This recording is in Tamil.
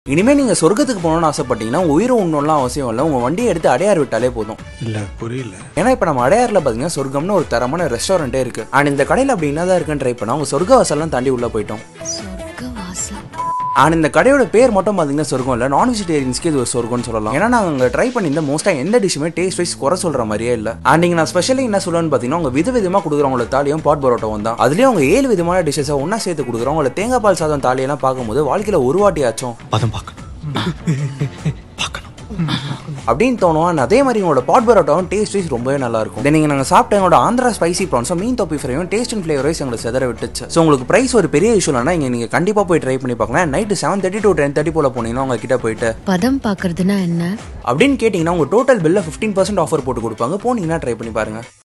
இனிமே நீங்க சொர்க்கத்துக்கு போகணும்னு ஆசைப்பட்டீங்கன்னா உங்க உயிரை உண்ணணும்லாம் அவசியம் இல்லை உங்க வண்டியை எடுத்து அடையார் விட்டாலே போதும் இல்ல புரியல ஏன்னா இப்போ நம்ம அடையாரில் பார்த்தீங்கன்னா சொர்க்கம்னு ஒரு தரமான ரெஸ்டாரண்ட்டே இருக்கு அண்ட் இந்த கடையில் அப்படி என்னதான் இருக்குன்னு ட்ரை பண்ணா உங்க சொர்க்க வாசல்லாம் தாண்டி உள்ள போயிட்டோம் சொர்க்க வாசல் அண்ட் இந்த கடையோட பேர் மட்டும் பார்த்தீங்கன்னா சொர்க்கம் இல்லை நான் வெஜிடேரியன்ஸ்க்கு இது ஒரு சொர்க்கம்னு சொல்லலாம் ஏன்னா நாங்கள் அங்கே ட்ரை பண்ணியிருந்த மோஸ்ட்டாக எந்த டிஷ்ஷுமே டேஸ்ட் வைஸ் குறை சொல்கிற மாதிரியே இல்லை அண்ட் இங்கே நான் ஸ்பெஷலி என்ன சொல்லுவேன்னு பார்த்தீங்கன்னா அவங்க வித விதமாக கொடுக்குறவங்கள தாலியும் பாட் பரோட்டாவும் தான் அதுலேயும் அவங்க ஏழு விதமான டிஷ்ஷஸை ஒன்றா சேர்த்து கொடுக்குறவங்கள தேங்காய் பால் சாதம் தாலியெல்லாம் பார்க்கும்போது வாழ்க்கையில் ஒரு வாட்டியாச்சும் பதம் பார்க்கணும் பார்க்கணும் அப்படின்னு தோணும் and அதே மாதிரி உங்களோட பாட் பரோட்டாவும் டேஸ்ட் வைஸ் ரொம்பவே நல்லா இருக்கும் தென் நீங்கள் நாங்கள் சாப்பிட்ட எங்களோட ஆந்திரா ஸ்பைசி ப்ரான்ஸும் மீன் தொப்பி ஃப்ரையும் டேஸ்ட் அண்ட் ஃப்ளேவர் வைஸ் எங்களுக்கு செதற விட்டுச்சு ஸோ உங்களுக்கு ப்ரைஸ் ஒரு பெரிய இஷ்யூ இல்லைனா இங்கே நீங்கள் கண்டிப்பாக போய் ட்ரை பண்ணி பார்க்கலாம் night seven thirty to ten thirty போல் போனீங்கன்னா உங்க கிட்ட போயிட்டு பதம் பார்க்கறதுனா என்ன அப்படின்னு கேட்டிங்கன்னா உங்கள் டோட்டல் பில்ல ஃபிஃப்டீன் பர்சன்ட் ஆஃபர் போட்டு கொடுப்பாங்க போனீங்கன்னா ட்ரை பண்ணி பாருங்க